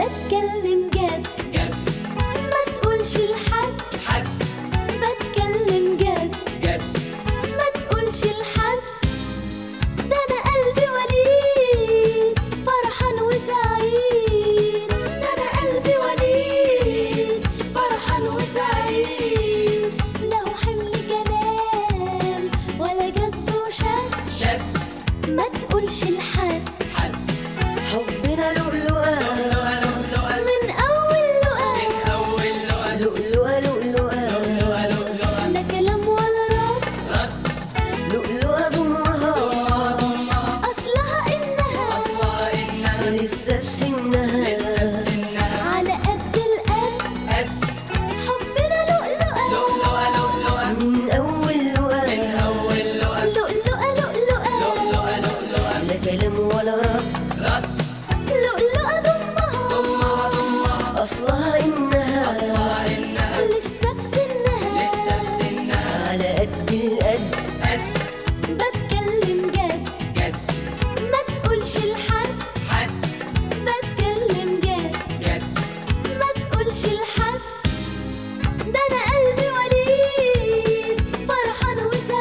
بتكلم جد جد ما تقولش لحد حد بتكلم جد جد ما تقولش لحد ده انا قلبي وليد فرحان وسعيد ده انا قلبي وليد فرحان وسعيد له حمل كلام ولا جذب وشد شد ما تقولش لحد حد حبنا لؤلؤة لؤلؤة لؤلؤة من اول من لقاء أول لؤلؤة لؤلؤة لؤلؤة لؤلؤة لؤلؤة لا كلام ولا رد رد لؤلؤة ضمها ضمها اصلها انها أصلها إنها لسه في سنها لسه سنها على قد القد قد حبنا لؤلؤة لؤلؤة لؤلؤة من أول من لؤلؤة أول لؤلؤة لؤلؤة لؤلؤة لؤلؤة لؤلؤة لا كلام ولا رد رد لؤلؤة ضمها ضمها ضمها أصلها إنها أصلها إنها لسه في سنها لسه في سنها على قد القد قد بتكلم جد جد ما تقولش لحد حد بتكلم جد جد ما تقولش لحد ده انا قلبي وليد فرحان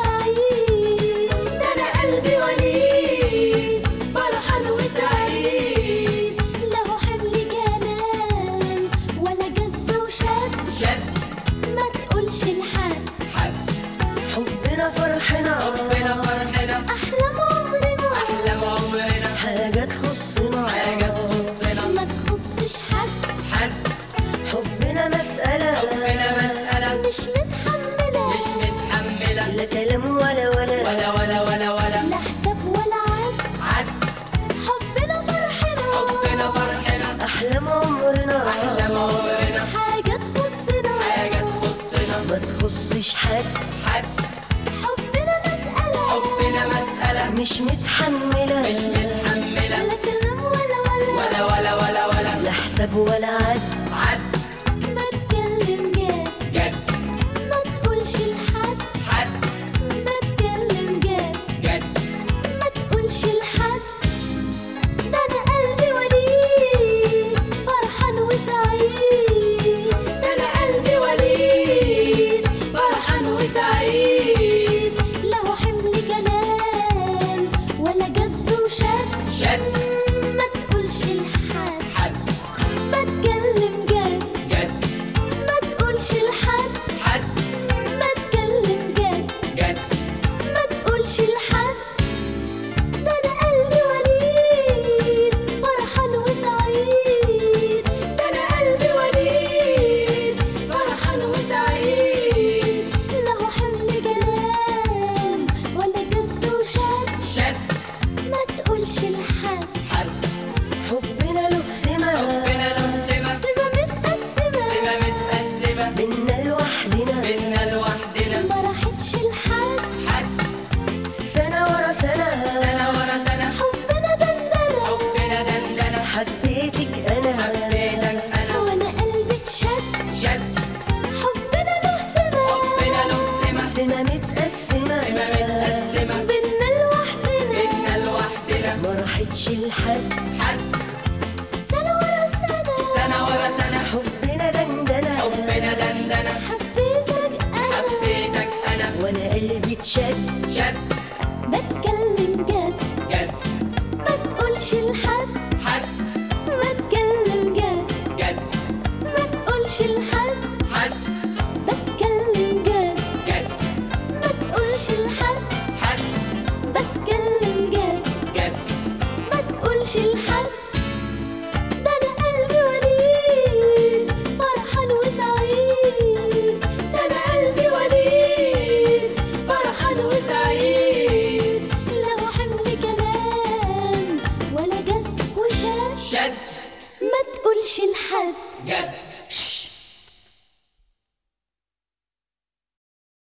وسعيد ده انا قلبي وليد فرحان وسعيد له حمل كلام ولا جذب وشد شد ما تقولش لحد حد حبنا فرحنا ربنا فرحنا احلام عمرنا أحلام عمرنا حاجة تخصنا حاجة تخصنا ما تخصش حد حد حبنا مسألة ربنا مسألة مش متحملة مش متحملة لا كلام ولا ولا ولا ولا ولا ولا لا حساب ولا عد عد حبنا فرحنا حبنا فرحنا أحلام عمرنا أحلام عمرنا حاجة تخصنا حاجة تخصنا ما تخصش حد حد حبنا مسألة حبنا مسألة مش متحملة مش متحملة لا كلام ولا ولا ولا ولا ولا ولا لا حساب ولا عد عد بتكلم جد جد ما تقولش لحد حد بتكلم جد جد ما تقولش لحد ده انا قلبي وليد فرحان وسعيد ده انا قلبي وليد فرحان وسعيد له حمل كلام ولا جذب وشد شد ما تقولش لحد حد بتكلم جد جد ما تقولش لحد حد بتكلم جد جد ما تقولش لحد ده انا قلبي وليد فرحان وسعيد ده انا قلبي وليد فرحان وسعيد له حمل كلام ولا جذب وشد شد ما تقولش لحد حد حبنا له سمة ربنا له سمة سمة متقسمة سمة متقسمة منا لوحدنا منا لوحدنا ما راحتش لحد حد سنة ورا سنة سنة ورا سنة حبنا دندنة حبنا دندنة حبيتك أنا حبيتك أنا وانا قلبي اتشد شد حبنا له سمة حبنا له سمة سنة متقسمة سمة متقسمة بينا لوحدنا منا لوحدنا ما راحتش لحد حد سنة ورا سنة سنة ورا سنة حبنا دندنة حبنا دندنة حبيتك أنا حبيتك أنا وأنا قلبي اتشد شد بتكلم جد جد ما تقولش لحد حد بتكلم جد جد ما تقولش لحد حد بتكلم جد جد ما تقولش لحد حد بتكلم جد جد ما تقولش لحد ده انا قلبي وليد فرحان وسعيد ده انا قلبي وليد فرحان وسعيد له حمل كلام ولا جذب وشد شد ما تقولش لحد جد